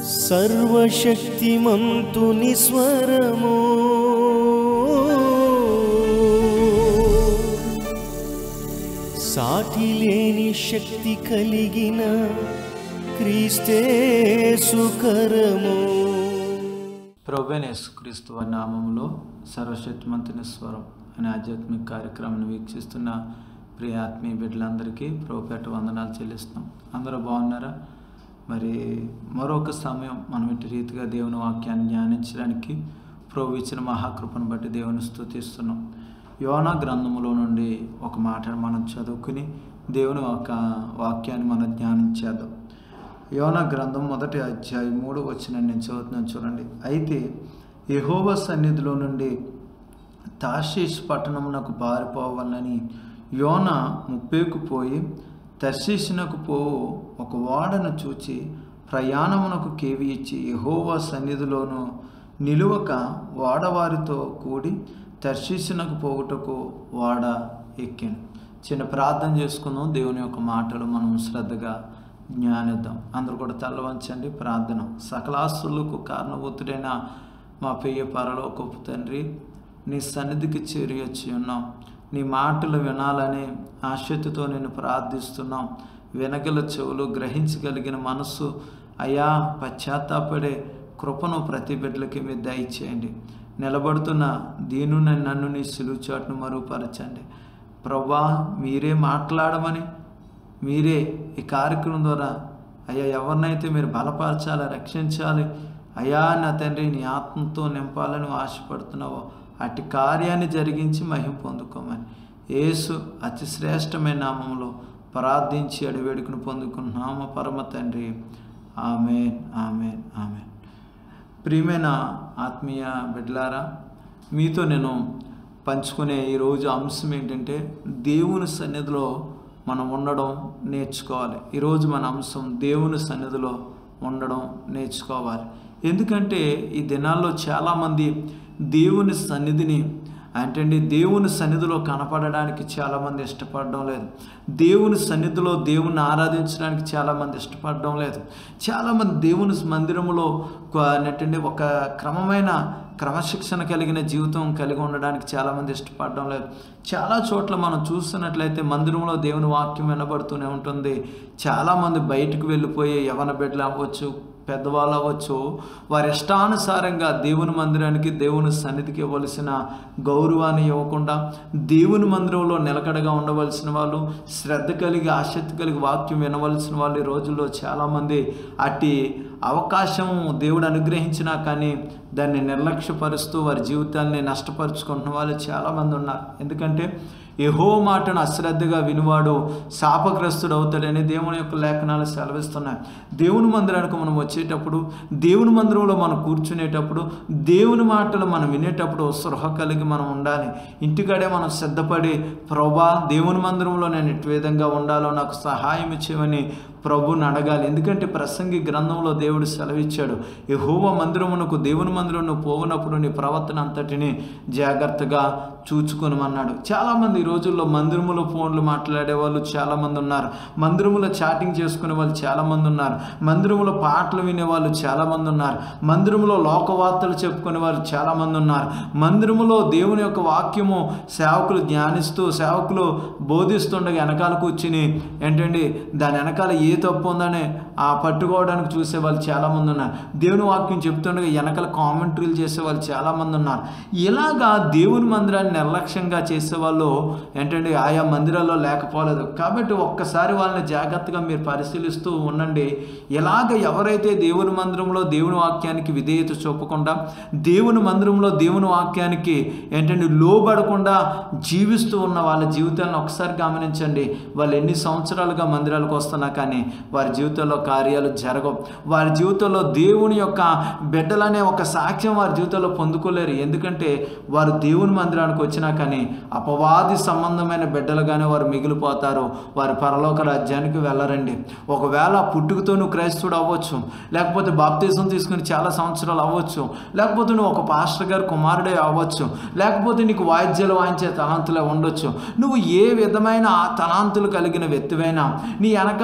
సర్వశక్తిమంతుని స్వరము సాటి లేని శక్తి కలిగిన క్రీస్తే సుకరము ప్రభువైన యేసుక్రీస్తు వారి నామంలో సర్వశక్తిమంతుని స్వరం అనే ఆధ్యాత్మిక కార్యక్రమాన్ని వీక్షిస్తున్న ప్రియ ఆత్మీయ బిడ్డలందరికీ ప్రభుపేట వందనాలు చెల్లిస్తున్నాం అందరూ బాగున్నారా మరి మరొక సమయం మనం ఇటు రీతిగా దేవుని వాక్యాన్ని ధ్యానించడానికి ప్రభు ఇచ్చిన మహాకృపను బట్టి దేవుని స్తుతిస్తున్నాం యోనా గ్రంథములో నుండి ఒక మాటను మనం చదువుకుని దేవుని ఒక వాక్యాన్ని మనం ధ్యానం చేద్దాం యోన గ్రంథం మొదటి అధ్యాయం మూడు వచ్చిన నేను చదువుతున్నాను చూడండి అయితే యెహోవా సన్నిధిలో నుండి తాషీష్ పట్టణమునకు పారిపోవాలని యోన ముప్పేకు పోయి తర్శీషునకు పోవు ఒక ఓడను చూచి ప్రయాణమునకు కేవి ఇచ్చి యెహోవా సన్నిధిలోను నిలువక వాడవారితో కూడి తర్శీషునకు పోవుటకు వాడ ఎక్కాను చిన్న ప్రార్థన చేసుకుందాం దేవుని యొక్క మాటలు మనం శ్రద్ధగా జ్ఞానిద్దాం అందరూ కూడా తల్లవంచండి ప్రార్థన సకలాస్తులకు కారణభూతుడైన మా పెయ్య పరలోకపు తండ్రి నీ సన్నిధికి చేరి వచ్చి ఉన్నాం నీ మాటలు వినాలని ఆసక్తితో నేను ప్రార్థిస్తున్నాం వినగల చెవులు గ్రహించగలిగిన మనస్సు అయా పశ్చాత్తాపడే కృపను ప్రతి బిడ్డలకి మీరు దయచేయండి నిలబడుతున్న దీనుని నన్ను నీ సిలుచాటును మరుగుపరచండి ప్రభా మీరే మాట్లాడమని మీరే ఈ కార్యక్రమం ద్వారా అయ్యా ఎవరినైతే మీరు బలపరచాలి రక్షించాలి అయ్యా నా తండ్రి నీ ఆత్మతో నింపాలని ఆశపడుతున్నావో అటు కార్యాన్ని జరిగించి మహిం పొందుకోమని యేసు అతి శ్రేష్టమైన నామంలో ప్రార్థించి అడివేడుకుని పొందుకున్నామ పరమ తండ్రి ఆమెన్ ఆమెన్ ఆమెన్ ప్రియమైన ఆత్మీయ బిడ్లారా మీతో నేను పంచుకునే ఈరోజు అంశం ఏంటంటే దేవుని సన్నిధిలో మనం ఉండడం నేర్చుకోవాలి ఈరోజు మన అంశం దేవుని సన్నిధిలో ఉండడం నేర్చుకోవాలి ఎందుకంటే ఈ దినాల్లో చాలామంది దేవుని సన్నిధిని అంటే దేవుని సన్నిధిలో కనపడడానికి చాలామంది ఇష్టపడడం లేదు దేవుని సన్నిధిలో దేవుని ఆరాధించడానికి చాలామంది ఇష్టపడడం లేదు చాలామంది దేవుని మందిరంలో ఏంటంటే ఒక క్రమమైన క్రమశిక్షణ కలిగిన జీవితం కలిగి ఉండడానికి చాలామంది ఇష్టపడడం లేదు చాలా చోట్ల మనం చూస్తున్నట్లయితే మందిరంలో దేవుని వాక్యం వినబడుతూనే ఉంటుంది చాలామంది బయటకు వెళ్ళిపోయి యవన బిడ్డలు అవ్వచ్చు పెద్దవాళ్ళు అవ్వచ్చు వారి ఇష్టానుసారంగా దేవుని మందిరానికి దేవుని సన్నిధికి ఇవ్వవలసిన గౌరవాన్ని ఇవ్వకుండా దేవుని మందిరంలో నిలకడగా ఉండవలసిన వాళ్ళు శ్రద్ధ కలిగి ఆసక్తి కలిగి వాక్యం వినవలసిన వాళ్ళు ఈ రోజుల్లో చాలామంది అట్టి అవకాశం దేవుడు అనుగ్రహించినా కానీ దాన్ని నిర్లక్ష్యపరుస్తూ వారి జీవితాన్ని నష్టపరుచుకుంటున్న వాళ్ళు చాలామంది ఉన్నారు ఎందుకంటే యహో మాటను అశ్రద్ధగా వినివాడు శాపగ్రస్తుడు అవుతాడని దేవుని యొక్క లేఖనాలు సెలవిస్తున్నాయి దేవుని మందిరానికి మనం వచ్చేటప్పుడు దేవుని మందిరంలో మనం కూర్చునేటప్పుడు దేవుని మాటలు మనం వినేటప్పుడు సృహ కలిగి మనం ఉండాలి ఇంటికాడే మనం సిద్ధపడి ప్రభా దేవుని మందిరంలో నేను ఎటు విధంగా ఉండాలో నాకు సహాయం ఇచ్చేవని ప్రభుని అడగాలి ఎందుకంటే ప్రసంగి గ్రంథంలో దేవుడు సెలవిచ్చాడు యహోవ మందిరమునకు దేవుని మందిరం పోవునప్పుడు నీ ప్రవర్తన అంతటిని జాగ్రత్తగా చూచుకొనమన్నాడు చాలామంది ఈ రోజుల్లో మందిరములో ఫోన్లు మాట్లాడే వాళ్ళు చాలామంది ఉన్నారు మందిరములో చాటింగ్ చేసుకునే వాళ్ళు చాలామంది ఉన్నారు మందిరములో పాటలు వినే వాళ్ళు చాలామంది ఉన్నారు మందిరములో లోకవార్తలు చెప్పుకునే వాళ్ళు చాలామంది ఉన్నారు మందిరములో దేవుని యొక్క వాక్యము సేవకులు ధ్యానిస్తూ సేవకులు బోధిస్తుండగా వెనకాల కూర్చుని ఏంటండి దాని వెనకాల ఏ తప్పు ఉందని ఆ పట్టుకోవడానికి చూసే వాళ్ళు చాలామంది ఉన్నారు దేవుని వాక్యం చెప్తుండగా వెనకాల కామెంటరీలు చేసే వాళ్ళు చాలామంది ఉన్నారు ఇలాగా దేవుని మందిరాన్ని నిర్లక్ష్యంగా చేసేవాళ్ళు ఏంటంటే ఆయా మందిరాల్లో లేకపోలేదు కాబట్టి ఒక్కసారి వాళ్ళని జాగ్రత్తగా మీరు పరిశీలిస్తూ ఉండండి ఎలాగ ఎవరైతే దేవుని మందిరంలో దేవుని వాక్యానికి విధేయత చూపకుండా దేవుని మందిరంలో దేవుని వాక్యానికి ఏంటంటే లోబడకుండా జీవిస్తూ ఉన్న వాళ్ళ జీవితాలను ఒకసారి గమనించండి వాళ్ళు ఎన్ని సంవత్సరాలుగా మందిరాలకు వస్తున్నా కానీ వారి జీవితంలో కార్యాలు జరగవు వారి జీవితంలో దేవుని యొక్క బిడ్డలనే ఒక సాక్ష్యం వారి జీవితంలో పొందుకోలేరు ఎందుకంటే వారు దేవుని మందిరానికి వచ్చినా కానీ అపవాది సంబంధమైన బిడ్డలుగానే వారు మిగిలిపోతారు వారి పరలోక రాజ్యానికి వెళ్ళరండి ఒకవేళ పుట్టుకతో నువ్వు క్రైస్తవుడు అవ్వచ్చు లేకపోతే బాప్తీసం తీసుకుని చాలా సంవత్సరాలు అవ్వచ్చు లేకపోతే నువ్వు ఒక పాస్టర్ గారి కుమారుడే అవ్వచ్చు లేకపోతే నీకు వాయిద్యాలు వాయించే తలాంతులే ఉండొచ్చు నువ్వు ఏ విధమైన ఆ తలాంతులు కలిగిన వ్యక్తివైనా నీ వెనకాల ఒక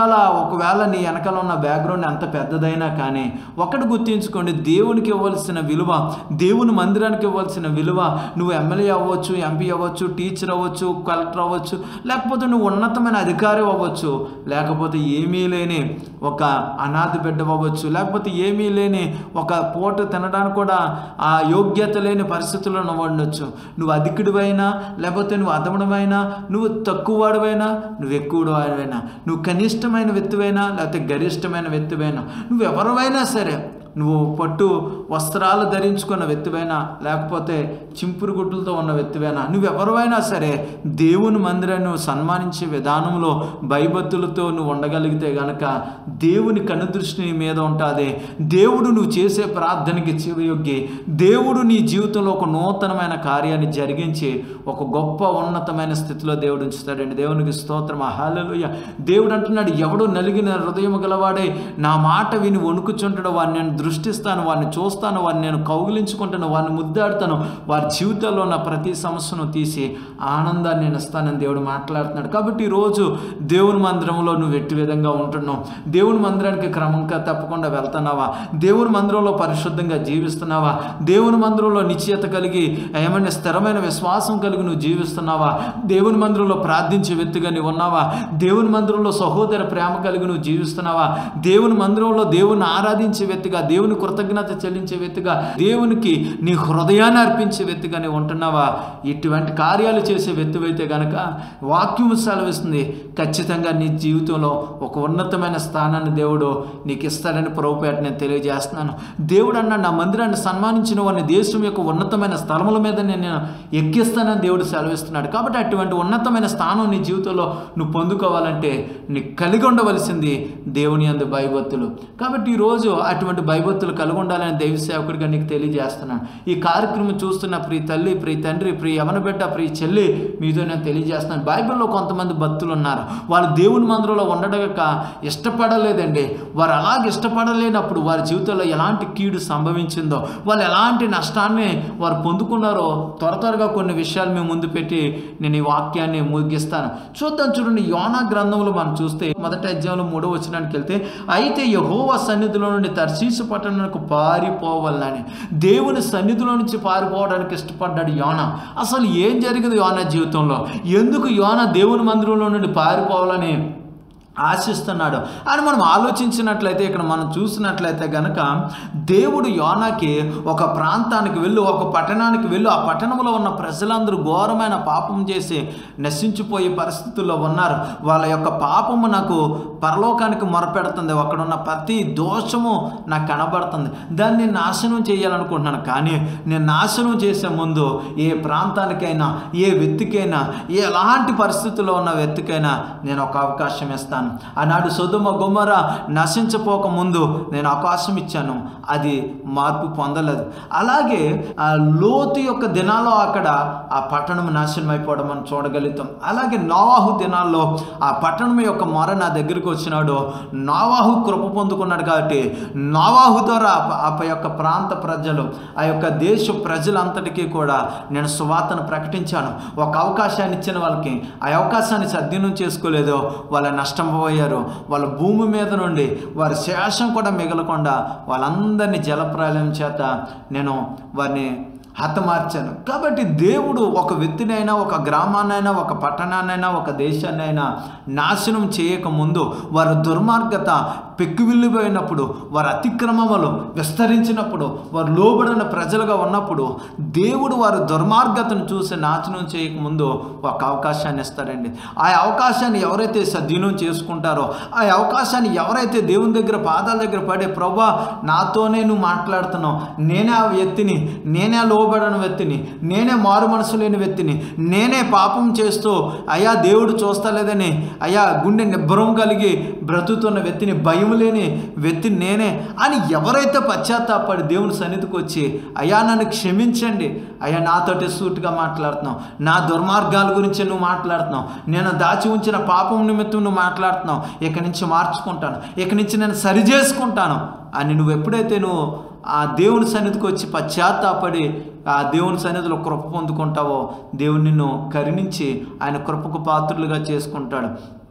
ఒకవేళ నీ వెనకాల ఉన్న బ్యాక్గ్రౌండ్ ఎంత పెద్దదైనా కానీ ఒకటి గుర్తుంచుకోండి దేవునికి ఇవ్వాల్సిన విలువ దేవుని మందిరానికి ఇవ్వాల్సిన విలువ నువ్వు ఎమ్మెల్యే అవ్వచ్చు ఎంపీ అవ్వచ్చు టీచర్ అవ్వచ్చు కలెక్టర్ అవ్వచ్చు లేకపోతే నువ్వు ఉన్నతమైన అధికారి అవ్వచ్చు లేకపోతే ఏమీ లేని ఒక అనాథ బిడ్డ అవ్వచ్చు లేకపోతే ఏమీ లేని ఒక పూట తినడానికి కూడా ఆ యోగ్యత లేని పరిస్థితుల్లో నువ్వు ఉండొచ్చు నువ్వు అధికుడివైనా లేకపోతే నువ్వు అదముడమైనా నువ్వు తక్కువ వాడివైనా నువ్వు ఎక్కువ వాడివైనా నువ్వు కనిష్టమైన వ్యక్తివైనా లేకపోతే గరిష్టమైన వ్యక్తివైనా నువ్వు ఎవరివైనా సరే నువ్వు పట్టు వస్త్రాలు ధరించుకున్న వ్యక్తివైనా లేకపోతే చింపురు గుడ్డలతో ఉన్న వ్యక్తివైనా నువ్వెవరివైనా సరే దేవుని మందిరాన్ని నువ్వు సన్మానించే విధానంలో భయభక్తులతో నువ్వు ఉండగలిగితే గనక దేవుని కనుదృష్టి నీ మీద ఉంటుంది దేవుడు నువ్వు చేసే ప్రార్థనకి చెవియొగ్గి దేవుడు నీ జీవితంలో ఒక నూతనమైన కార్యాన్ని జరిగించి ఒక గొప్ప ఉన్నతమైన స్థితిలో దేవుడు ఉంచుతాడండి దేవునికి స్తోత్రం హాలలుయ దేవుడు అంటున్నాడు ఎవడు నలిగిన హృదయం గలవాడే నా మాట విని వణుకుచుంటాడు వాడిని నేను దృష్టిస్తాను వాడిని చూస్తాను వాడిని నేను కౌగిలించుకుంటాను వాడిని ముద్దాడుతాను వారి జీవితంలో ఉన్న ప్రతి సమస్యను తీసి ఆనందాన్ని నేను ఇస్తానని దేవుడు మాట్లాడుతున్నాడు కాబట్టి ఈరోజు దేవుని మందిరంలో నువ్వు ఎట్టి విధంగా ఉంటున్నావు దేవుని మందిరానికి క్రమంగా తప్పకుండా వెళ్తున్నావా దేవుని మందిరంలో పరిశుద్ధంగా జీవిస్తున్నావా దేవుని మందిరంలో నిశ్చయత కలిగి ఏమైనా స్థిరమైన విశ్వాసం కలిగి నువ్వు జీవిస్తున్నావా దేవుని మందిరంలో ప్రార్థించే వ్యక్తిగా నువ్వు ఉన్నావా దేవుని మందిరంలో సహోదర ప్రేమ కలిగి నువ్వు జీవిస్తున్నావా దేవుని మందిరంలో దేవుని ఆరాధించే వ్యక్తిగా దేవుని కృతజ్ఞత చెల్లించే వ్యక్తిగా దేవునికి నీ హృదయాన్ని అర్పించే వ్యక్తిగా నీవు ఉంటున్నావా ఇటువంటి కార్యాలు చేసే వ్యక్తివైతే గనక వాక్యం సెలవిస్తుంది ఖచ్చితంగా నీ జీవితంలో ఒక ఉన్నతమైన స్థానాన్ని దేవుడు నీకు ఇస్తాడని ప్రభుపేట నేను తెలియజేస్తున్నాను దేవుడు అన్న నా మందిరాన్ని సన్మానించిన వారిని దేశం యొక్క ఉన్నతమైన స్థలముల మీద నేను ఎక్కిస్తానని దేవుడు సెలవిస్తున్నాడు కాబట్టి అటువంటి ఉన్నతమైన స్థానం నీ జీవితంలో నువ్వు పొందుకోవాలంటే నీకు కలిగి ఉండవలసింది దేవుని అందు భయభక్తులు కాబట్టి ఈరోజు అటువంటి భయభక్తులు కలిగి ఉండాలని దైవ సేవకుడిగా నీకు తెలియజేస్తున్నాను ఈ కార్యక్రమం చూస్తున్న ప్రియ తల్లి ప్రియ తండ్రి ప్రియ యవన బిడ్డ ప్రియ చెల్లి మీతో నేను తెలియజేస్తున్నాను బైబిల్లో కొంతమంది భక్తులు ఉన్నారు వాళ్ళు దేవుని మందిరంలో ఉండడక ఇష్టపడలేదండి వారు అలాగే ఇష్టపడలేనప్పుడు వారి జీవితంలో ఎలాంటి కీడు సంభవించిందో వాళ్ళు ఎలాంటి నష్టాన్ని వారు పొందుకున్నారో త్వర త్వరగా కొన్ని విషయాలు మేము ముందు పెట్టి నేను ఈ వాక్యాన్ని ముగిస్తాను చూద్దాం చూడండి యోనా గ్రంథంలో మనం చూస్తే మొదటి అధ్యాయంలో మూడో వచ్చినానికి వెళ్తే అయితే యహోవా సన్నిధిలో నుండి తర్శీసు పట్టణానికి పారిపోవాలని దేవుని సన్నిధిలో నుంచి పారిపోవడానికి ఇష్టపడ్డాడు యోన అసలు ఏం జరిగింది యోన జీవితంలో ఎందుకు యోన దేవుని మందిరంలో నుండి పారిపోవాలని ఆశిస్తున్నాడు అని మనం ఆలోచించినట్లయితే ఇక్కడ మనం చూసినట్లయితే గనక దేవుడు యోనాకి ఒక ప్రాంతానికి వెళ్ళు ఒక పట్టణానికి వెళ్ళు ఆ పట్టణంలో ఉన్న ప్రజలందరూ ఘోరమైన పాపం చేసి నశించిపోయే పరిస్థితుల్లో ఉన్నారు వాళ్ళ యొక్క పాపము నాకు పరలోకానికి మొరపెడుతుంది అక్కడ ఉన్న ప్రతి దోషము నాకు కనబడుతుంది దాన్ని నేను నాశనం చేయాలనుకుంటున్నాను కానీ నేను నాశనం చేసే ముందు ఏ ప్రాంతానికైనా ఏ వ్యక్తికైనా ఎలాంటి పరిస్థితుల్లో ఉన్న వ్యక్తికైనా నేను ఒక అవకాశం ఇస్తాను ఆనాడు సుధుమ గుమ్మర నశించపోక ముందు నేను అవకాశం ఇచ్చాను అది మార్పు పొందలేదు అలాగే ఆ లోతు యొక్క దినాల్లో అక్కడ ఆ పట్టణం నాశనం అయిపోవడం మనం చూడగలుగుతాం అలాగే నోవాహు దినాల్లో ఆ పట్టణం యొక్క మొర నా దగ్గరికి వచ్చినాడు నోవాహు కృప పొందుకున్నాడు కాబట్టి నోవాహు ద్వారా ఆ- ఆ యొక్క ప్రాంత ప్రజలు ఆ యొక్క దేశ ప్రజలంతటికీ కూడా నేను సువార్తను ప్రకటించాను ఒక అవకాశాన్ని ఇచ్చిన వాళ్ళకి ఆ అవకాశాన్ని సద్వినియోగం చేసుకోలేదు వాళ్ళ నష్టపోయారు వాళ్ళ భూమి మీద నుండి వారి శేషం కూడా మిగలకుండా వాళ్ళందరినీ జలప్రలయం చేత నేను వారిని హతమార్చాను కాబట్టి దేవుడు ఒక వ్యక్తినైనా ఒక గ్రామాన్నైనా ఒక పట్టణాన్నైనా ఒక దేశాన్నైనా నాశనం చేయకముందు వారి దుర్మార్గత పెక్కువిల్లిపోయినప్పుడు వారి అతిక్రమములు విస్తరించినప్పుడు వారు లోబడిన ప్రజలుగా ఉన్నప్పుడు దేవుడు వారి దుర్మార్గతను చూసి నాశనం చేయకముందు ఒక అవకాశాన్ని ఇస్తాడండి ఆ అవకాశాన్ని ఎవరైతే సద్వినియోగం చేసుకుంటారో ఆ అవకాశాన్ని ఎవరైతే దేవుని దగ్గర పాదాల దగ్గర పడే ప్రభా నాతోనే నువ్వు మాట్లాడుతున్నావు నేనే ఆ వ్యక్తిని నేనే ఆ లోబడిన వ్యక్తిని నేనే మారు మనసు లేని వ్యక్తిని నేనే పాపం చేస్తూ అయ్యా దేవుడు చూస్తలేదని అయ్యా గుండె నిబ్బరం కలిగి బ్రతుకుతున్న వ్యక్తిని భయం లేని వ్యక్తిని నేనే అని ఎవరైతే పశ్చాత్తాపడి దేవుని సన్నిధికి వచ్చి అయ్యా నన్ను క్షమించండి అయ్యా నాతోటి సూటిగా మాట్లాడుతున్నావు నా దుర్మార్గాల గురించి నువ్వు మాట్లాడుతున్నావు నేను దాచి ఉంచిన పాపం నిమిత్తం నువ్వు మాట్లాడుతున్నావు ఇక నుంచి మార్చుకుంటాను ఇక నుంచి నేను సరి చేసుకుంటాను అని నువ్వు ఎప్పుడైతే నువ్వు ఆ దేవుని సన్నిధికి వచ్చి పశ్చాత్తాపడి ఆ దేవుని సన్నిధిలో కృప పొందుకుంటావో దేవుడు నిన్ను కరుణించి ఆయన కృపకు పాత్రులుగా చేసుకుంటాడు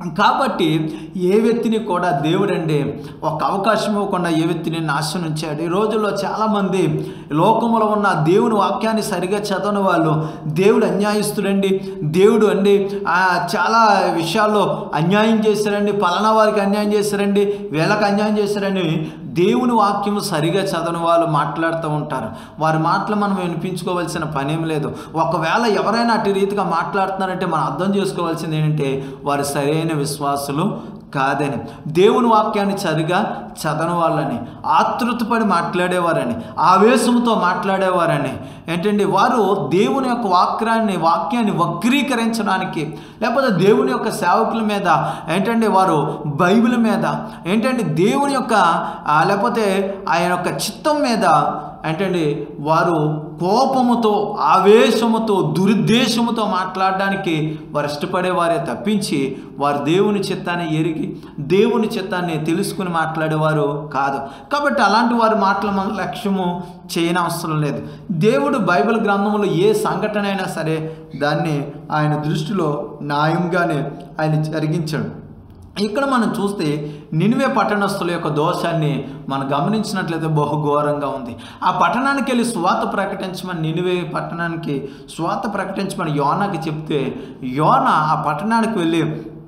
కాబట్టి ఏ వ్యక్తిని కూడా దేవుడండి ఒక అవకాశం ఇవ్వకుండా ఏ వ్యక్తిని నాశనం ఉంచాడు ఈ రోజుల్లో చాలామంది లోకంలో ఉన్న దేవుని వాక్యాన్ని సరిగా చదవని వాళ్ళు దేవుడు అన్యాయస్తుడండి దేవుడు అండి ఆ, చాలా విషయాల్లో అన్యాయం చేశారండి పలానా వారికి అన్యాయం చేశారండి వీళ్ళకి అన్యాయం చేశారని దేవుని వాక్యం సరిగా చదవని వాళ్ళు మాట్లాడుతూ ఉంటారు వారి మాటలు మనం వినిపించుకోవాల్సిన పనేం లేదు ఒకవేళ ఎవరైనా అటు రీతిగా మాట్లాడుతున్నారంటే మనం అర్థం చేసుకోవాల్సింది ఏంటంటే వారు సరైన విశ్వాసులు కాదని దేవుని వాక్యాన్ని సరిగా చదవని వాళ్ళని ఆతృతపడి మాట్లాడేవారని ఆవేశంతో మాట్లాడేవారని ఏంటండి వారు దేవుని యొక్క వాక్యాన్ని వాక్యాన్ని వక్రీకరించడానికి లేకపోతే దేవుని యొక్క సేవకుల మీద ఏంటంటే వారు బైబిల్ మీద ఏంటంటే దేవుని యొక్క ఆ, లేకపోతే ఆయన యొక్క చిత్తం మీద ఏంటంటే వారు కోపముతో ఆవేశముతో దురుద్దేశముతో మాట్లాడడానికి వారు ఇష్టపడేవారే తప్పించి వారు దేవుని చిత్తాన్ని ఎరిగి దేవుని చిత్తాన్ని తెలుసుకుని మాట్లాడేవారు కాదు కాబట్టి అలాంటి వారి మాటలు మన లక్ష్యము చేయనవసరం లేదు దేవుడు బైబిల్ గ్రంథంలో ఏ సంఘటన అయినా సరే దాన్ని ఆయన దృష్టిలో న్యాయంగానే ఆయన జరిగించాడు ఇక్కడ మనం చూస్తే నినివే పట్టణస్థుల యొక్క దోషాన్ని మనం గమనించినట్లయితే బహుఘోరంగా ఉంది ఆ పట్టణానికి వెళ్ళి స్వాత ప్రకటించమని నినివే పట్టణానికి స్వాత ప్రకటించమని యోనాకి చెప్తే యోన ఆ పట్టణానికి వెళ్ళి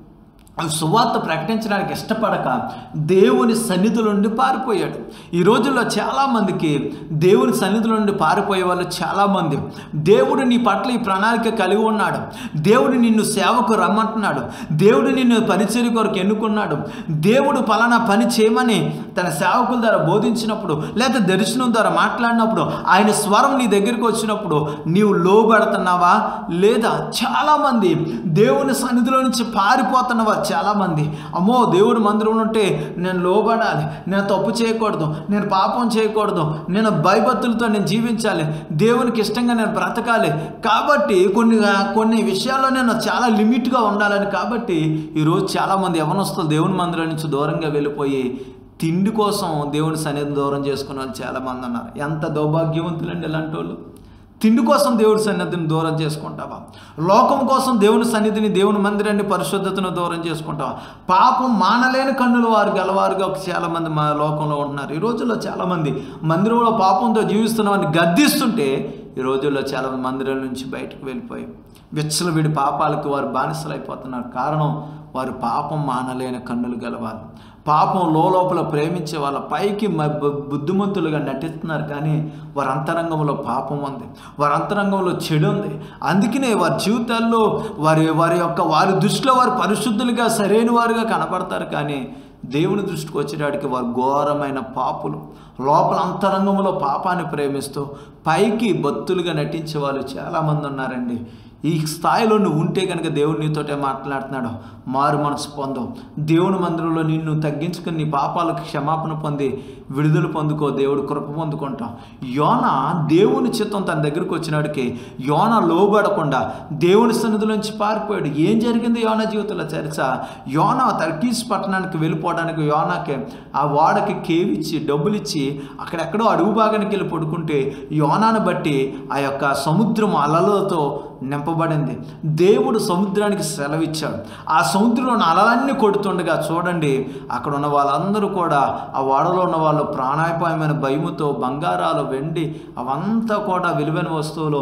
సువార్త ప్రకటించడానికి ఇష్టపడక దేవుని సన్నిధుల నుండి పారిపోయాడు ఈ రోజుల్లో చాలామందికి దేవుని సన్నిధుల నుండి పారిపోయే వాళ్ళు చాలామంది దేవుడు నీ పట్ల ఈ ప్రణాళిక కలిగి ఉన్నాడు దేవుడు నిన్ను సేవకు రమ్మంటున్నాడు దేవుడు నిన్ను పరిచర్య కొరకు ఎన్నుకున్నాడు దేవుడు పలానా పని చేయమని తన సేవకుల ద్వారా బోధించినప్పుడు లేదా దర్శనం ద్వారా మాట్లాడినప్పుడు ఆయన స్వరం నీ దగ్గరికి వచ్చినప్పుడు నీవు లోబడుతున్నావా లేదా చాలామంది దేవుని సన్నిధిలో నుంచి పారిపోతున్నవా చాలామంది అమ్మో దేవుడు మందిరంలో ఉంటే నేను లోబడాలి నేను తప్పు చేయకూడదు నేను పాపం చేయకూడదు నేను భయభక్తులతో నేను జీవించాలి దేవునికి ఇష్టంగా నేను బ్రతకాలి కాబట్టి కొన్ని కొన్ని విషయాల్లో నేను చాలా లిమిట్గా ఉండాలని కాబట్టి ఈరోజు చాలామంది యవనస్తులు దేవుని మందిరం నుంచి దూరంగా వెళ్ళిపోయి తిండి కోసం దేవుని సన్నిధిని దూరం చేసుకున్న వాళ్ళు చాలామంది ఉన్నారు ఎంత దౌర్భాగ్యవంతులండి ఇలాంటి వాళ్ళు తిండి కోసం దేవుడి సన్నిధిని దూరం చేసుకుంటావా లోకం కోసం దేవుని సన్నిధిని దేవుని మందిరాన్ని పరిశుద్ధతను దూరం చేసుకుంటావా పాపం మానలేని కన్నులు వారు గలవారుగా చాలామంది మా లోకంలో ఉంటున్నారు ఈ రోజుల్లో చాలామంది మందిరంలో పాపంతో జీవిస్తున్నామని గద్దిస్తుంటే ఈ రోజుల్లో చాలా మందిరం నుంచి బయటకు వెళ్ళిపోయి విచ్చలవిడి పాపాలకు వారు బానిసలైపోతున్నారు కారణం వారు పాపం మానలేని కన్నులు గలవారు పాపం లోపల ప్రేమించే వాళ్ళ పైకి మ- బు- బుద్ధిమంతులుగా నటిస్తున్నారు కానీ వారి అంతరంగంలో పాపం ఉంది వారి అంతరంగంలో చెడు ఉంది అందుకనే వారి జీవితాల్లో వారి వారి యొక్క వారి దృష్టిలో వారు పరిశుద్ధులుగా సరైన వారుగా కనపడతారు కానీ దేవుని దృష్టికి వచ్చేటానికి వారు ఘోరమైన పాపులు లోపల అంతరంగంలో పాపాన్ని ప్రేమిస్తూ పైకి భక్తులుగా నటించే వాళ్ళు చాలామంది ఉన్నారండి ఈ స్థాయిలో నువ్వు ఉంటే కనుక దేవుడు నీతోటే మాట్లాడుతున్నాడు మారు మనసు పొందవు దేవుని మందిరంలో నిన్ను తగ్గించుకుని నీ పాపాలకు క్షమాపణ పొంది విడుదల పొందుకో దేవుడు కృప పొందుకుంటాం యోన దేవుని చిత్తం తన దగ్గరికి వచ్చినాడికి యోన లోబడకుండా దేవుని సన్నిధి నుంచి పారిపోయాడు ఏం జరిగింది యోన జీవితంలో చర్చ యోన తర్కీస్ పట్టణానికి వెళ్ళిపోవడానికి యోనాకి ఆ వాడకి కేవిచ్చి డబ్బులు ఇచ్చి అక్కడెక్కడో అడుగు భాగానికి వెళ్ళి పడుకుంటే యోనాను బట్టి ఆ యొక్క సముద్రం అలలతో నింపబడింది దేవుడు సముద్రానికి సెలవిచ్చాడు ఆ సముద్రంలో అలలన్నీ కొడుతుండగా చూడండి అక్కడ ఉన్న వాళ్ళందరూ కూడా ఆ వాడలో ఉన్న వాళ్ళు ప్రాణాపాయమైన భయముతో బంగారాలు వెండి అవంతా కూడా విలువైన వస్తువులు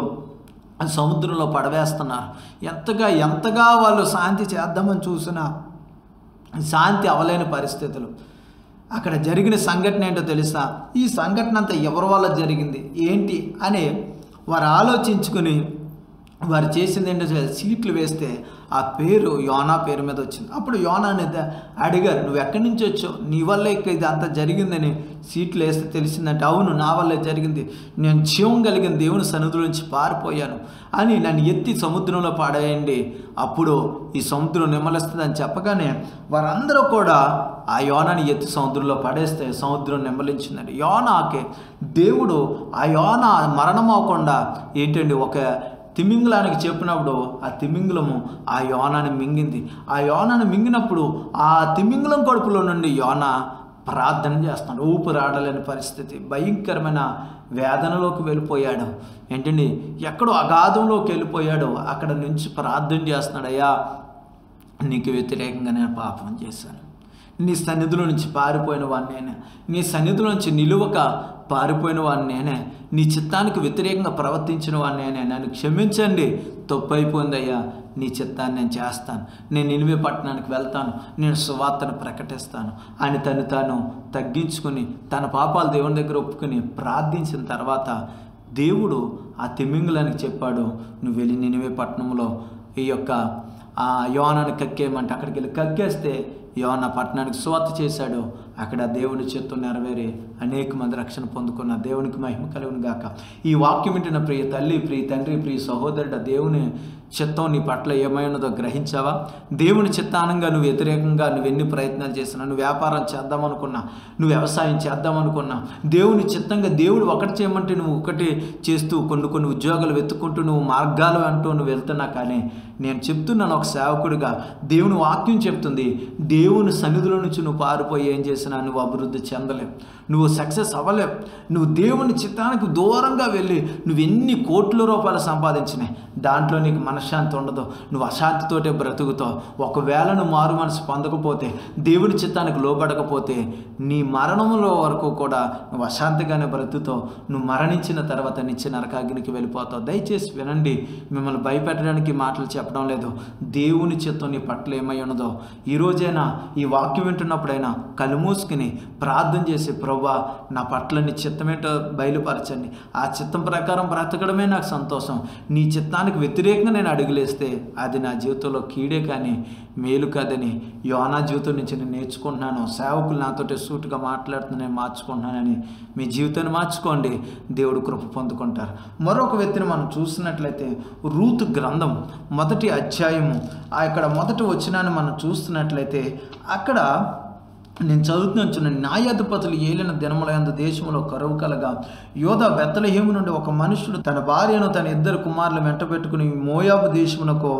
ఆ సముద్రంలో పడవేస్తున్నారు ఎంతగా ఎంతగా వాళ్ళు శాంతి చేద్దామని చూసినా శాంతి అవలేని పరిస్థితులు అక్కడ జరిగిన సంఘటన ఏంటో తెలుసా ఈ సంఘటన అంతా ఎవరి వల్ల జరిగింది ఏంటి అని వారు ఆలోచించుకుని వారు చేసింది ఏంటో తెలుసా? సీట్లు వేస్తే ఆ పేరు యోనా పేరు మీద వచ్చింది అప్పుడు యోనా అనేది అడిగారు నువ్వు ఎక్కడి నుంచి వచ్చావు నీ వల్లే ఇక ఇది అంతా జరిగిందని సీట్లు వేస్తే తెలిసిందంటే అవును నా వల్లే జరిగింది నేను జీవం కలిగిన దేవుని సన్నిధి నుంచి పారిపోయాను అని నన్ను ఎత్తి సముద్రంలో పాడేయండి అప్పుడు ఈ సముద్రం నిమ్మలిస్తుందని చెప్పగానే వారందరూ కూడా ఆ యోనాని ఎత్తి సముద్రంలో పడేస్తే సముద్రం నిమ్మలించిందండి యోనాకే దేవుడు ఆ యోన మరణం అవ్వకుండా ఏంటండి ఒక తిమింగలానికి చెప్పినప్పుడు ఆ తిమింగలము ఆ యోనాన్ని మింగింది ఆ యోనాన్ని మింగినప్పుడు ఆ తిమింగలం కడుపులో నుండి యోన ప్రార్థన చేస్తున్నాడు ఊపిరాడలేని పరిస్థితి భయంకరమైన వేదనలోకి వెళ్ళిపోయాడు ఏంటండి ఎక్కడో అగాధంలోకి వెళ్ళిపోయాడు అక్కడ నుంచి ప్రార్థన చేస్తున్నాడు అయ్యా నీకు వ్యతిరేకంగా నేను పాపం చేశాను నీ సన్నిధిలో నుంచి పారిపోయిన వాడిని నేనే నీ సన్నిధిలో నుంచి నిలువక పారిపోయిన వాడిని నేనే నీ చిత్తానికి వ్యతిరేకంగా ప్రవర్తించిన వాడిని నేనే నన్ను క్షమించండి తప్పు అయిపోయిందయ్యా నీ చిత్తాన్ని నేను చేస్తాను నేను నిలివే పట్టణానికి వెళ్తాను నేను సువార్తను ప్రకటిస్తాను అని తను తాను తగ్గించుకుని తన పాపాలు దేవుని దగ్గర ఒప్పుకుని ప్రార్థించిన తర్వాత దేవుడు ఆ తిమ్మింగులానికి చెప్పాడు నువ్వు వెళ్ళి నినివే పట్టణంలో ఈ యొక్క ఆ యోనాన్ని కక్కేయమంటే అక్కడికి వెళ్ళి కక్కేస్తే యోన పట్టణానికి స్వార్థ చేశాడు అక్కడ దేవుని చిత్తం నెరవేరి అనేక మంది రక్షణ పొందుకున్న దేవునికి మహిమ కలుగును గాక ఈ వాక్యం వింటున్న ప్రియ తల్లి ప్రియ తండ్రి ప్రియ సహోదరుడు దేవుని చిత్తం నీ పట్ల ఏమై ఉన్నదో గ్రహించావా దేవుని చిత్తానంగా నువ్వు వ్యతిరేకంగా నువ్వు ఎన్ని ప్రయత్నాలు చేసినా నువ్వు వ్యాపారం చేద్దామనుకున్నా నువ్వు వ్యవసాయం చేద్దామనుకున్నా దేవుని చిత్తంగా దేవుడు ఒకటి చేయమంటే నువ్వు ఒకటి చేస్తూ కొన్ని కొన్ని ఉద్యోగాలు వెతుక్కుంటూ నువ్వు మార్గాలు అంటూ నువ్వు వెళ్తున్నా కానీ నేను చెప్తున్నాను ఒక సేవకుడిగా దేవుని వాక్యం చెప్తుంది దేవుని సన్నిధిలో నుంచి నువ్వు పారిపోయి ఏం చేసినా నువ్వు అభివృద్ధి చెందలేవు నువ్వు సక్సెస్ అవ్వలేవు నువ్వు దేవుని చిత్తానికి దూరంగా వెళ్ళి నువ్వు ఎన్ని కోట్ల రూపాయలు సంపాదించినాయి దాంట్లో నీకు మనశ్శాంతి ఉండదు నువ్వు అశాంతితోటే బ్రతుకుతావు ఒకవేళ నువ్వు మారు మనసు పొందకపోతే దేవుని చిత్తానికి లోబడకపోతే నీ మరణంలో వరకు కూడా నువ్వు అశాంతిగానే బ్రతుకుతావు నువ్వు మరణించిన తర్వాత నిత్య నరకాగ్నికి వెళ్ళిపోతావు దయచేసి వినండి మిమ్మల్ని భయపెట్టడానికి మాటలు చెప్పడం లేదు దేవుని చిత్తం నీ పట్ల ఏమై ఉన్నదో ఈ రోజైనా ఈ వాక్యం వింటున్నప్పుడైనా కళ్ళు మూసుకుని ప్రార్థన చేసి ప్రభా నా పట్ల నీ చిత్తమేంటో బయలుపరచండి ఆ చిత్తం ప్రకారం బ్రతకడమే నాకు సంతోషం నీ చిత్తానికి వ్యతిరేకంగా నేను అడుగులేస్తే అది నా జీవితంలో కీడే కానీ మేలు కాదని యోనా జీవితం నుంచి నేను నేర్చుకుంటున్నాను సేవకులు నాతోటి సూటుగా మాట్లాడుతూ నేను మార్చుకుంటున్నానని మీ జీవితాన్ని మార్చుకోండి దేవుడు కృప పొందుకుంటారు మరొక వ్యక్తిని మనం చూసినట్లయితే రూతు గ్రంథం మొదటి అధ్యాయము ఆ ఇక్కడ మొదటి వచ్చినాన్ని మనం చూస్తున్నట్లయితే అక్కడ నేను చదువుతున్నాను చూడండి న్యాయాధిపతులు ఏలిన దినములందు దేశంలో కరువు కలగా యోధ బెత్తలహేము నుండి ఒక మనుషుడు తన భార్యను తన ఇద్దరు కుమారులు వెంట పెట్టుకుని మోయాబు దేశమునకు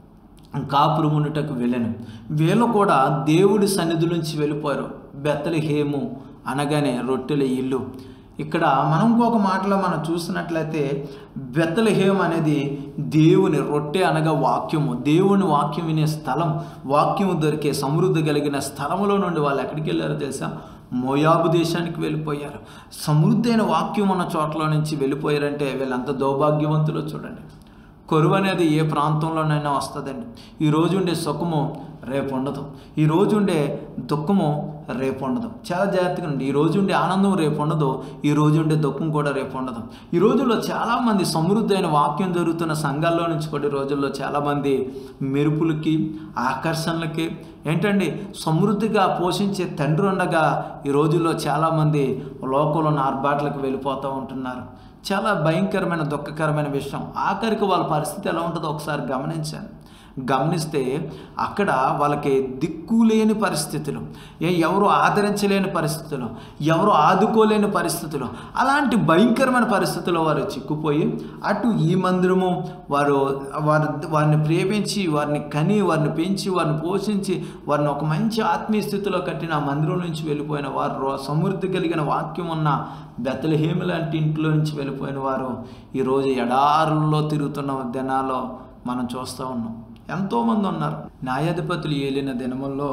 కాపురమునుటకు వెళ్ళాను వీళ్ళు కూడా దేవుడి సన్నిధి నుంచి వెళ్ళిపోయారు బెత్తలహేము అనగానే రొట్టెల ఇల్లు ఇక్కడ మనం ఇంకొక మాటలో మనం చూసినట్లయితే బెత్తలహేం అనేది దేవుని రొట్టె అనగా వాక్యము దేవుని వాక్యం వినే స్థలం వాక్యము దొరికే సమృద్ధి కలిగిన స్థలంలో నుండి వాళ్ళు ఎక్కడికి వెళ్ళారో తెలుసా మోయాబు దేశానికి వెళ్ళిపోయారు సమృద్ధి అయిన వాక్యం ఉన్న చోట్ల నుంచి వెళ్ళిపోయారంటే వీళ్ళంత దౌర్భాగ్యవంతులో చూడండి కరువు అనేది ఏ ప్రాంతంలోనైనా వస్తుందండి ఈ రోజు ఉండే సుఖము రేపు ఉండదు ఈ రోజు ఉండే దుఃఖము రేపు ఉండదు చాలా జాగ్రత్తగా ఉండి ఈ రోజు ఉండే ఆనందం రేపు ఉండదు ఈ రోజు ఉండే దుఃఖం కూడా రేపు ఉండదు ఈ రోజుల్లో చాలామంది సమృద్ధి అయిన వాక్యం జరుగుతున్న సంఘాల్లో నుంచి కూడా ఈ రోజుల్లో చాలామంది మెరుపులకి ఆకర్షణలకి ఏంటండి సమృద్ధిగా పోషించే తండ్రి ఉండగా ఈ రోజుల్లో చాలామంది లోకంలో ఉన్న ఆర్బాట్లకు వెళ్ళిపోతూ ఉంటున్నారు చాలా భయంకరమైన దుఃఖకరమైన విషయం ఆఖరికి వాళ్ళ పరిస్థితి ఎలా ఉంటుందో ఒకసారి గమనించాను గమనిస్తే అక్కడ వాళ్ళకి దిక్కులేని పరిస్థితులు ఏ ఎవరు ఆదరించలేని పరిస్థితులు ఎవరు ఆదుకోలేని పరిస్థితులు అలాంటి భయంకరమైన పరిస్థితుల్లో వారు చిక్కుపోయి అటు ఈ మందిరము వారు వారు వారిని ప్రేమించి వారిని కని వారిని పెంచి వారిని పోషించి వారిని ఒక మంచి ఆత్మీయ స్థితిలో కట్టిన ఆ మందిరం నుంచి వెళ్ళిపోయిన వారు రో- సమృద్ధి కలిగిన వాక్యం ఉన్న బెత్తలహేమి లాంటి ఇంట్లో నుంచి వెళ్ళిపోయిన వారు ఈరోజు ఎడారుల్లో తిరుగుతున్న దినాల్లో మనం చూస్తూ ఉన్నాం ఎంతోమంది ఉన్నారు న్యాయాధిపతులు ఏలిన దినముల్లో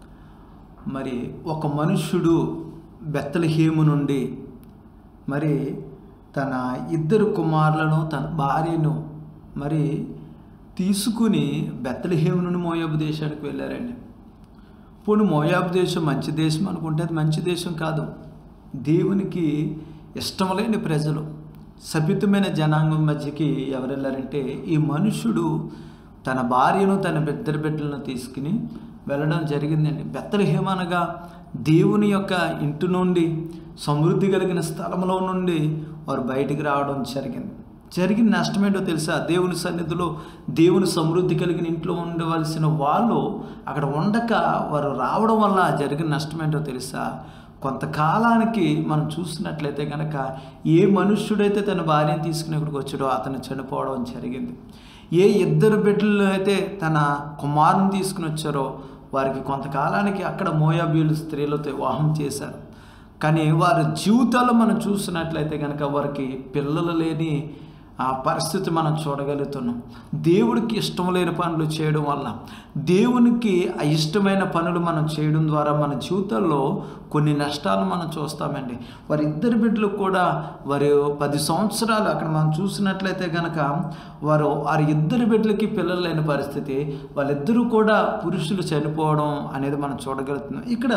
మరి ఒక మనుష్యుడు బెత్తలహేము నుండి మరి తన ఇద్దరు కుమారులను తన భార్యను మరి తీసుకుని బెత్తలహేము నుండి మోయాబు దేశానికి వెళ్ళారండి పోనీ మోయాబు దేశం మంచి దేశం అనుకుంటే అది మంచి దేశం కాదు దేవునికి ఇష్టం లేని ప్రజలు సభ్యతమైన జనాంగం మధ్యకి ఎవరు వెళ్ళారంటే ఈ మనుషుడు తన భార్యను తన ఇద్దరు బిడ్డలను తీసుకుని వెళ్ళడం జరిగిందండి బెత్తలహేమనగా దేవుని యొక్క ఇంటి నుండి సమృద్ధి కలిగిన స్థలంలో నుండి వారు బయటికి రావడం జరిగింది జరిగిన నష్టమేంటో తెలుసా దేవుని సన్నిధిలో దేవుని సమృద్ధి కలిగిన ఇంట్లో ఉండవలసిన వాళ్ళు అక్కడ ఉండక వారు రావడం వల్ల జరిగిన నష్టమేంటో తెలుసా కొంతకాలానికి మనం చూసినట్లయితే కనుక ఏ మనుష్యుడైతే తన భార్యను తీసుకుని ఇక్కడికి వచ్చాడో అతను చనిపోవడం జరిగింది ఏ ఇద్దరు బిడ్డలు అయితే తన కుమారుని తీసుకుని వచ్చారో వారికి కొంతకాలానికి అక్కడ మోయాబీలు స్త్రీలతో వివాహం చేశారు కానీ వారి జీవితాల్లో మనం చూసినట్లయితే కనుక వారికి పిల్లలు లేని ఆ పరిస్థితి మనం చూడగలుగుతున్నాం దేవుడికి ఇష్టం లేని పనులు చేయడం వల్ల దేవునికి ఇష్టమైన పనులు మనం చేయడం ద్వారా మన జీవితాల్లో కొన్ని నష్టాలు మనం చూస్తామండి వారి ఇద్దరు బిడ్డలు కూడా వారి పది సంవత్సరాలు అక్కడ మనం చూసినట్లయితే కనుక వారు వారి ఇద్దరు బిడ్డలకి పిల్లలు లేని పరిస్థితి వాళ్ళిద్దరూ కూడా పురుషులు చనిపోవడం అనేది మనం చూడగలుగుతున్నాం ఇక్కడ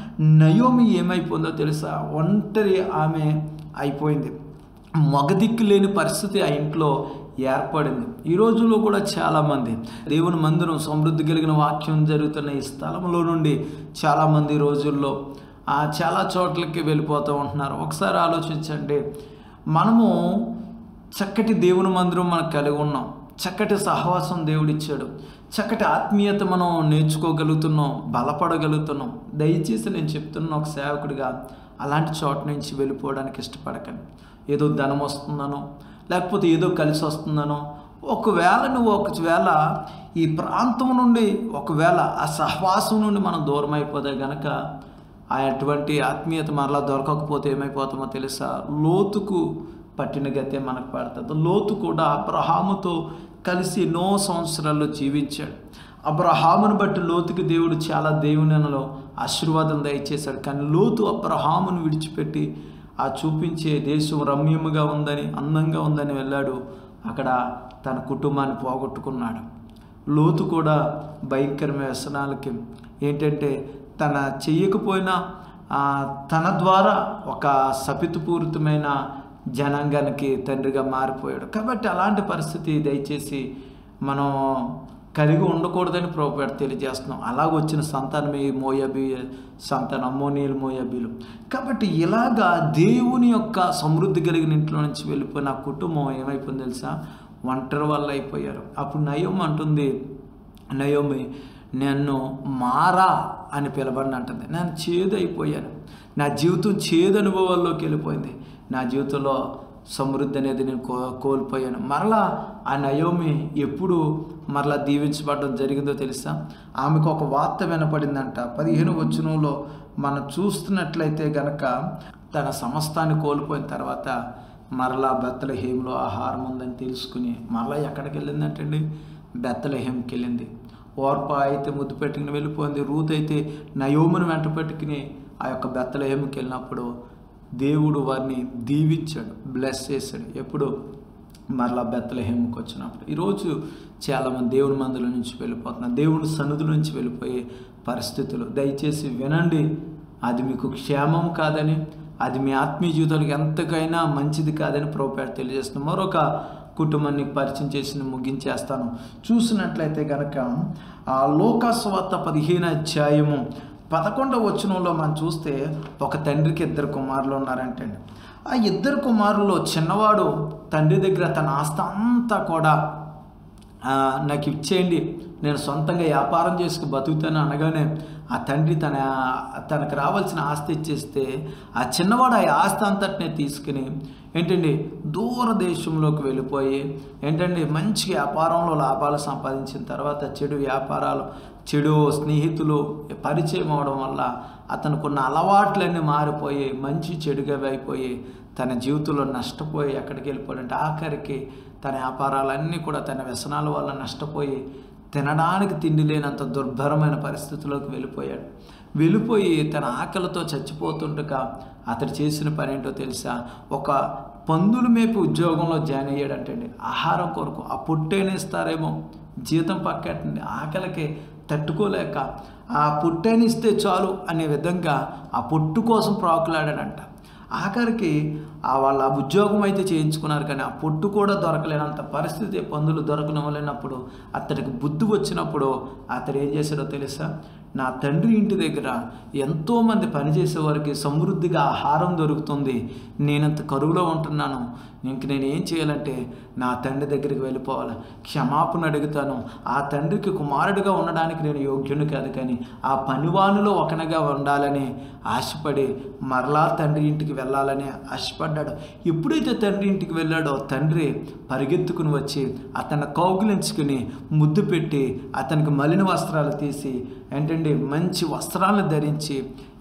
నయోమి ఏమైపోయిందో తెలుసా ఒంటరి ఆమె అయిపోయింది మగదిక్కు లేని పరిస్థితి ఆ ఇంట్లో ఏర్పడింది ఈ రోజుల్లో కూడా చాలామంది దేవుని మందిరం సమృద్ధి కలిగిన వాక్యం జరుగుతున్న ఈ స్థలంలో నుండి చాలామంది ఈ రోజుల్లో ఆ చాలా చోట్లకి వెళ్ళిపోతూ ఉంటున్నారు ఒకసారి ఆలోచించండి మనము చక్కటి దేవుని మందిరం మనకు కలిగి ఉన్నాం చక్కటి సహవాసం దేవుడిచ్చాడు చక్కటి ఆత్మీయత మనం నేర్చుకోగలుగుతున్నాం బలపడగలుగుతున్నాం దయచేసి నేను చెప్తున్న ఒక సేవకుడిగా అలాంటి చోట నుంచి వెళ్ళిపోవడానికి ఇష్టపడకండి ఏదో ధనం వస్తుందనో లేకపోతే ఏదో కలిసి వస్తుందనో ఒకవేళ నువ్వు ఒకవేళ ఈ ప్రాంతం నుండి ఒకవేళ ఆ సహవాసం నుండి మనం దూరం అయిపోతే గనక ఆ అటువంటి ఆత్మీయత మరలా దొరకకపోతే ఏమైపోతామో తెలుసా లోతుకు పట్టిన గతే మనకు పడుతుంది లోతు కూడా అబ్రహాముతో కలిసి ఎన్నో సంవత్సరాల్లో జీవించాడు అబ్రహామును బట్టి లోతుకి దేవుడు చాలా దేవునిలో ఆశీర్వాదం దయచేశాడు కానీ లోతు అబ్రహామును విడిచిపెట్టి ఆ చూపించే దేశం రమ్యముగా ఉందని అందంగా ఉందని వెళ్ళాడు అక్కడ తన కుటుంబాన్ని పోగొట్టుకున్నాడు లోతు కూడా భయంకరమైన వ్యసనాలకి ఏంటంటే తన చెయ్యకపోయినా ఆ, తన ద్వారా ఒక సపితుపూరితమైన జనాంగానికి తండ్రిగా మారిపోయాడు కాబట్టి అలాంటి పరిస్థితి దయచేసి మనం కలిగి ఉండకూడదని ప్రభుపేట తెలియజేస్తున్నాం అలాగ వచ్చిన సంతానమే ఈ మోయబీ సంతానం అమ్మోనీయులు మోయబీలు కాబట్టి ఇలాగా దేవుని యొక్క సమృద్ధి కలిగిన ఇంట్లో నుంచి వెళ్ళిపోయిన ఆ కుటుంబం ఏమైపోయింది తెలుసా ఒంటరి వల్ల అయిపోయారు అప్పుడు నయం అంటుంది నయోమి నన్ను మారా అని పిలబడిన అంటుంది నేను చేదు అయిపోయాను నా జీవితం చేదు అనుభవాల్లోకి వెళ్ళిపోయింది నా జీవితంలో సమృద్ధి అనేది నేను కో కోల్పోయాను మరలా ఆ నయోమి ఎప్పుడు మరలా దీవించబడడం జరిగిందో తెలుసా ఆమెకు ఒక వార్త వినపడిందంట పదిహేను వచనంలో మనం చూస్తున్నట్లయితే గనక తన సమస్తాన్ని కోల్పోయిన తర్వాత మరలా బెత్తలహేంలో ఆహారం ఉందని తెలుసుకుని మరలా ఎక్కడికి వెళ్ళిందంటండి బెత్తలహేంకి వెళ్ళింది ఓర్ప అయితే ముద్దు పెట్టుకుని వెళ్ళిపోయింది రూత్ అయితే నయోమును వెంట పెట్టుకుని ఆ యొక్క బెత్తలహేమికి వెళ్ళినప్పుడు దేవుడు వారిని దీవించాడు బ్లెస్ చేశాడు ఎప్పుడు మరలా బెత్తలహేముకి వచ్చినప్పుడు ఈరోజు చాలామంది దేవుని మందుల నుంచి వెళ్ళిపోతున్నారు దేవుని సన్నిధుల నుంచి వెళ్ళిపోయే పరిస్థితులు దయచేసి వినండి అది మీకు క్షేమం కాదని అది మీ ఆత్మీయ జీవితానికి ఎంతకైనా మంచిది కాదని ప్రభుపేట తెలియజేస్తున్నాం మరొక కుటుంబాన్ని పరిచయం చేసి ముగించేస్తాను చూసినట్లయితే కనుక ఆ లోకాస్వార్త పదిహేను అధ్యాయము పదకొండవ వచనంలో మనం చూస్తే ఒక తండ్రికి ఇద్దరు కుమారులు ఉన్నారంటండి ఆ ఇద్దరు కుమారుల్లో చిన్నవాడు తండ్రి దగ్గర తన ఆస్తి అంతా కూడా ఆ, నాకు ఇచ్చేయండి నేను సొంతంగా వ్యాపారం చేసుకు బతుకుతాను అనగానే ఆ తండ్రి తన తనకు రావాల్సిన ఆస్తి ఇచ్చేస్తే ఆ చిన్నవాడు ఆ ఆస్తి అంతటినే తీసుకుని ఏంటండి దూర దేశంలోకి వెళ్ళిపోయి ఏంటండి మంచి వ్యాపారంలో లాభాలు సంపాదించిన తర్వాత చెడు వ్యాపారాలు చెడు స్నేహితులు పరిచయం అవడం వల్ల అతనుకున్న అలవాట్లన్నీ మారిపోయి మంచి చెడుగా అయిపోయి తన జీవితంలో నష్టపోయి ఎక్కడికి వెళ్ళిపోయాడంటే ఆఖరికి తన వ్యాపారాలన్నీ కూడా తన వ్యసనాల వల్ల నష్టపోయి తినడానికి తిండి లేనంత దుర్భరమైన పరిస్థితిలోకి వెళ్ళిపోయాడు వెళ్ళిపోయి తన ఆకలితో చచ్చిపోతుండగా అతడు చేసిన పని ఏంటో తెలుసా ఒక పందులు మేపు ఉద్యోగంలో జాయిన్ అయ్యాడంటండి ఆహారం కొరకు ఆ పుట్టేనిస్తారేమో జీతం పక్కటండి ఆకలికి తట్టుకోలేక ఆ పుట్టేనిస్తే చాలు అనే విధంగా ఆ పొట్టు కోసం ప్రాకులాడాడంట ఆఖరికి ఆ వాళ్ళ ఉద్యోగం అయితే చేయించుకున్నారు కానీ ఆ పొట్టు కూడా దొరకలేనంత పరిస్థితి పందులు దొరకనవలేనప్పుడు అతడికి బుద్ధి వచ్చినప్పుడు అతడు ఏం చేశాడో తెలుసా నా తండ్రి ఇంటి దగ్గర ఎంతోమంది పనిచేసే వారికి సమృద్ధిగా ఆహారం దొరుకుతుంది నేనంత కరువులో ఉంటున్నాను ఇంక నేను ఏం చేయాలంటే నా తండ్రి దగ్గరికి వెళ్ళిపోవాలి క్షమాపణ అడుగుతాను ఆ తండ్రికి కుమారుడిగా ఉండడానికి నేను యోగ్యుని కాదు కానీ ఆ పనివానిలో ఒకనగా ఉండాలని ఆశపడి మరలా తండ్రి ఇంటికి వెళ్ళాలని ఆశపడ్డాడు ఎప్పుడైతే తండ్రి ఇంటికి వెళ్ళాడో తండ్రి పరిగెత్తుకుని వచ్చి అతన్ని కౌగిలించుకుని ముద్దు పెట్టి అతనికి మలిన వస్త్రాలు తీసి ఏంటండి మంచి వస్త్రాలను ధరించి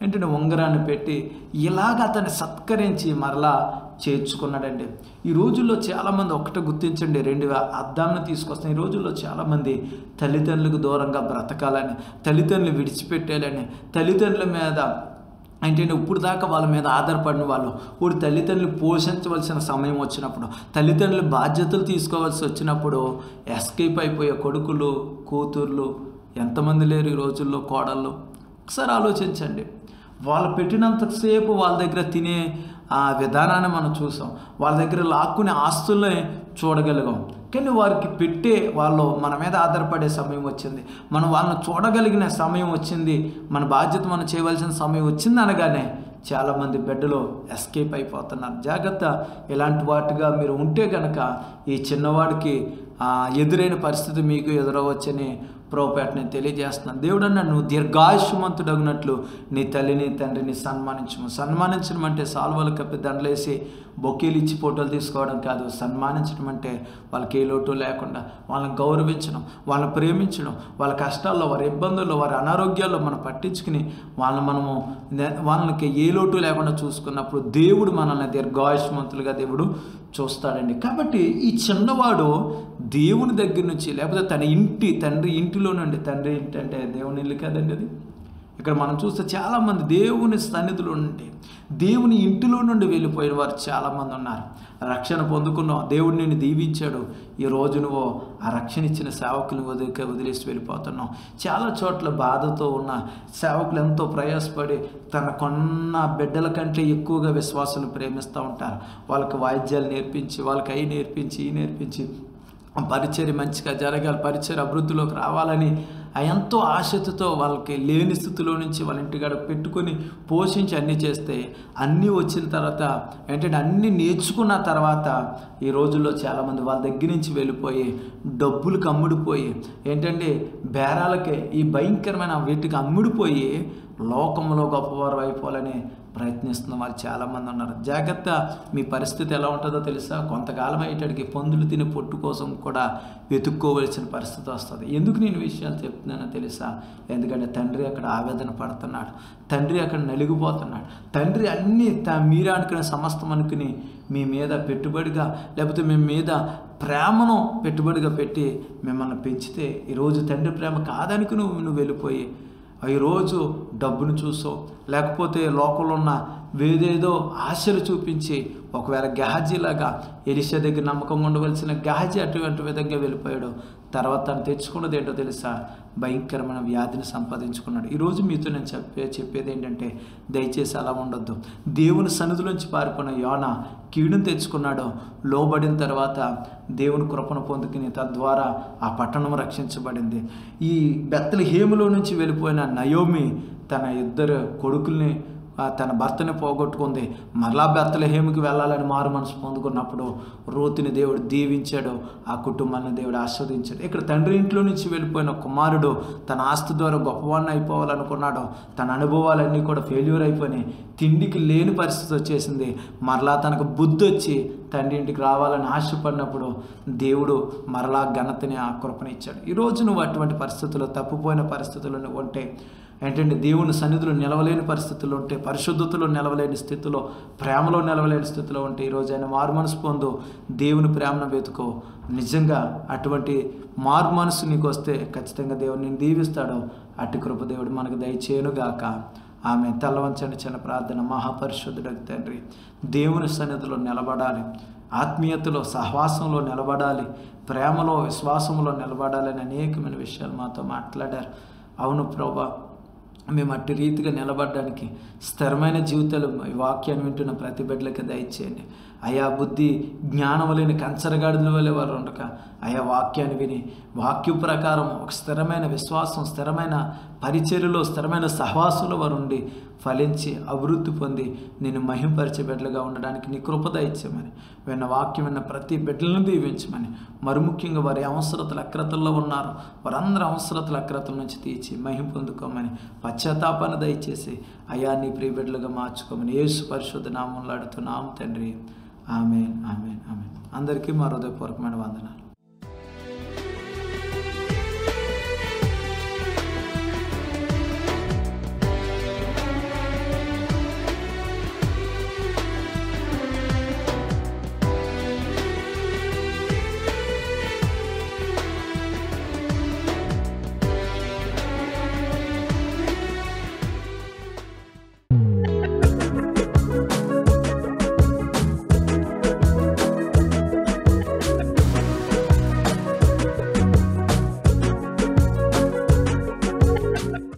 ఏంటంటే ఉంగరాన్ని పెట్టి ఇలాగ అతన్ని సత్కరించి మరలా చేర్చుకున్నాడండి ఈ రోజుల్లో చాలామంది ఒకటే గుర్తించండి రెండు అద్దాలను తీసుకొస్తాం ఈ రోజుల్లో చాలామంది తల్లిదండ్రులకు దూరంగా బ్రతకాలని తల్లిదండ్రులు విడిచిపెట్టాలని తల్లిదండ్రుల మీద ఏంటంటే ఇప్పుడు దాకా వాళ్ళ మీద ఆధారపడిన వాళ్ళు ఇప్పుడు తల్లిదండ్రులు పోషించవలసిన సమయం వచ్చినప్పుడు తల్లిదండ్రులు బాధ్యతలు తీసుకోవాల్సి వచ్చినప్పుడు ఎస్కేప్ అయిపోయే కొడుకులు కూతుర్లు ఎంతమంది లేరు ఈ రోజుల్లో కోడళ్ళు ఒకసారి ఆలోచించండి వాళ్ళు పెట్టినంతసేపు వాళ్ళ దగ్గర తినే ఆ విధానాన్ని మనం చూసాం వాళ్ళ దగ్గర లాక్కునే ఆస్తుల్ని చూడగలిగాం కానీ వారికి పెట్టే వాళ్ళు మన మీద ఆధారపడే సమయం వచ్చింది మనం వాళ్ళని చూడగలిగిన సమయం వచ్చింది మన బాధ్యత మనం చేయవలసిన సమయం వచ్చింది అనగానే చాలామంది బిడ్డలు ఎస్కేప్ అయిపోతున్నారు జాగ్రత్త ఇలాంటి వాటిగా మీరు ఉంటే కనుక ఈ చిన్నవాడికి ఆ, ఎదురైన పరిస్థితి మీకు ఎదురవచ్చని ప్రోపేట నేను తెలియజేస్తున్నాను దేవుడు అన్నాడు నువ్వు దీర్ఘాయుష్మంతుడగినట్లు నీ తల్లిని తండ్రిని సన్మానించము సన్మానించడం అంటే సాల్వలు కప్పి దండలేసి బొకేలు ఇచ్చి ఫోటోలు తీసుకోవడం కాదు సన్మానించడం అంటే వాళ్ళకి ఏ లోటు లేకుండా వాళ్ళని గౌరవించడం వాళ్ళని ప్రేమించడం వాళ్ళ కష్టాల్లో వారి ఇబ్బందుల్లో వారి అనారోగ్యాల్లో మనం పట్టించుకుని వాళ్ళని మనము నే- వాళ్ళకి ఏ లోటు లేకుండా చూసుకున్నప్పుడు దేవుడు మనల్ని దీర్ఘాయుష్మంతులుగా దేవుడు చూస్తాడండి కాబట్టి ఈ చిన్నవాడు దేవుని దగ్గర నుంచి లేకపోతే తన ఇంటి తండ్రి ఇంటిలో నుండి తండ్రి ఇంటి అంటే దేవుని ఇల్లు కదండి అది ఇక్కడ మనం చూస్తే చాలామంది దేవుని సన్నిధిలో నుండి దేవుని ఇంటిలో నుండి వెళ్ళిపోయిన వారు చాలామంది ఉన్నారు రక్షణ పొందుకున్నావు దేవుడు నిన్ను దీవించాడు ఈ రోజు నువ్వు ఆ రక్షణ ఇచ్చిన సేవకుని వదిలి వదిలేసి వెళ్ళిపోతున్నావు చాలా చోట్ల బాధతో ఉన్న సేవకులు ఎంతో ప్రయాసపడి తన కొన్న బిడ్డల కంటే ఎక్కువగా విశ్వాసులు ప్రేమిస్తూ ఉంటారు వాళ్ళకి వాయిద్యాలు నేర్పించి వాళ్ళకి అవి నేర్పించి ఈ నేర్పించి పరిచర్య మంచిగా జరగాలి పరిచర్య అభివృద్ధిలోకి రావాలని ఆ ఎంతో ఆశతో వాళ్ళకి లేని స్థితిలో నుంచి వాళ్ళ ఇంటికాడ పెట్టుకొని పోషించి అన్నీ చేస్తే అన్నీ వచ్చిన తర్వాత ఏంటంటే అన్నీ నేర్చుకున్న తర్వాత ఈ రోజుల్లో చాలామంది వాళ్ళ దగ్గర నుంచి వెళ్ళిపోయి డబ్బులకు అమ్ముడిపోయి ఏంటంటే బేరాలకే ఈ భయంకరమైన వీటికి అమ్ముడిపోయి లోకంలో గొప్పవారు అయిపోవాలని ప్రయత్నిస్తున్న వాళ్ళు చాలామంది ఉన్నారు జాగ్రత్త మీ పరిస్థితి ఎలా ఉంటుందో తెలుసా కొంతకాలం అయ్యేటడికి పందులు తిని పొట్టు కోసం కూడా వెతుక్కోవలసిన పరిస్థితి వస్తుంది ఎందుకు నేను ఈ విషయాలు చెప్తున్నానో తెలుసా ఎందుకంటే తండ్రి అక్కడ ఆవేదన పడుతున్నాడు తండ్రి అక్కడ నలిగిపోతున్నాడు తండ్రి అన్నీ త మీరే అనుకునే సమస్తం అనుకుని మీ మీద పెట్టుబడిగా లేకపోతే మీ మీద ప్రేమను పెట్టుబడిగా పెట్టి మిమ్మల్ని పెంచితే ఈరోజు తండ్రి ప్రేమ కాదనుకుని నువ్వు నువ్వు వెళ్ళిపోయి ఈరోజు డబ్బును చూసో లేకపోతే లోకంలో ఉన్న వేదేదో ఆశలు చూపించి ఒకవేళ గహాజీలాగా ఎలిషా దగ్గర నమ్మకంగా ఉండవలసిన గహాజీ అటువంటి విధంగా వెళ్ళిపోయాడు తర్వాత తను తెచ్చుకున్నది ఏంటో తెలుసా భయంకరమైన వ్యాధిని సంపాదించుకున్నాడు ఈరోజు మీతో నేను చెప్పే చెప్పేది ఏంటంటే దయచేసి అలా ఉండొద్దు దేవుని సన్నిధిలోంచి పారిపోయిన యోన కీడును తెచ్చుకున్నాడు లోబడిన తర్వాత దేవుని కృపను పొందుకుని తద్వారా ఆ పట్టణం రక్షించబడింది ఈ బెత్తల హేములో నుంచి వెళ్ళిపోయిన నయోమి తన ఇద్దరు కొడుకుల్ని ఆ తన భర్తని పోగొట్టుకుంది మరలా బెత్తలహేమికి వెళ్ళాలని మారు మనసు పొందుకున్నప్పుడు రోతిని దేవుడు దీవించాడు ఆ కుటుంబాన్ని దేవుడు ఆస్వాదించాడు ఇక్కడ తండ్రి ఇంట్లో నుంచి వెళ్ళిపోయిన కుమారుడు తన ఆస్తి ద్వారా గొప్పవాడిని అయిపోవాలనుకున్నాడు తన అనుభవాలన్నీ కూడా ఫెయిల్యూర్ అయిపోయినాయి తిండికి లేని పరిస్థితి వచ్చేసింది మరలా తనకు బుద్ధి వచ్చి తండ్రి ఇంటికి రావాలని ఆశపడినప్పుడు దేవుడు మరలా ఘనతని ఆ కృపని ఇచ్చాడు ఈరోజు నువ్వు అటువంటి పరిస్థితుల్లో తప్పిపోయిన పరిస్థితుల్లో నువ్వు ఉంటే ఏంటంటే దేవుని సన్నిధిలో నిలవలేని పరిస్థితుల్లో ఉంటే పరిశుద్ధతలో నిలవలేని స్థితిలో ప్రేమలో నిలవలేని స్థితిలో ఉంటే ఈరోజు ఆయన మారు మనసు పొందు దేవుని ప్రేమను వెతుకో నిజంగా అటువంటి మారు మనసు నీకు వస్తే ఖచ్చితంగా దేవుని నేను దీవిస్తాడు అట్టి కృప దేవుడు మనకు దయచేయనుగాక ఆమె తల్లవంచని చిన్న ప్రార్థన మహాపరిశుద్ధుడికి తండ్రి దేవుని సన్నిధిలో నిలబడాలి ఆత్మీయతలో సహవాసంలో నిలబడాలి ప్రేమలో విశ్వాసంలో నిలబడాలని అనేకమైన విషయాలు మాతో మాట్లాడారు అవును ప్రభా మేము అట్టి రీతిగా నిలబడడానికి స్థిరమైన జీవితాలు ఈ వాక్యాన్ని వింటున్న ప్రతి బిడ్డలకి దయచేయండి అయా బుద్ధి జ్ఞానం లేని కంచరగాడుల వల్లే వారు ఉండక అయా వాక్యాన్ని విని వాక్యం ప్రకారం ఒక స్థిరమైన విశ్వాసం స్థిరమైన పరిచర్యలో స్థిరమైన సహవాసంలో వారు ఉండి ఫలించి అభివృద్ధి పొంది నేను మహింపరిచే బిడ్డలుగా ఉండడానికి నీ కృపద ఇచ్చామని విన్న వాక్యం విన్న ప్రతి బిడ్డలను దీవించమని మరి ముఖ్యంగా వారి అవసరతలు అక్రతల్లో ఉన్నారు వారందరి అవసరతల అక్రతల నుంచి తీర్చి మహిం పొందుకోమని పశ్చాత్తాపాన్ని దయచేసి అయా నీ ప్రియ బిడ్డలుగా మార్చుకోమని యేసు పరిశుద్ధ నామంలో అడుగుతున్నాం తండ్రి ఆమెన్ ఆమెన్ ఆమెన్ అందరికీ మా హృదయపూర్వకమైన వందనాలు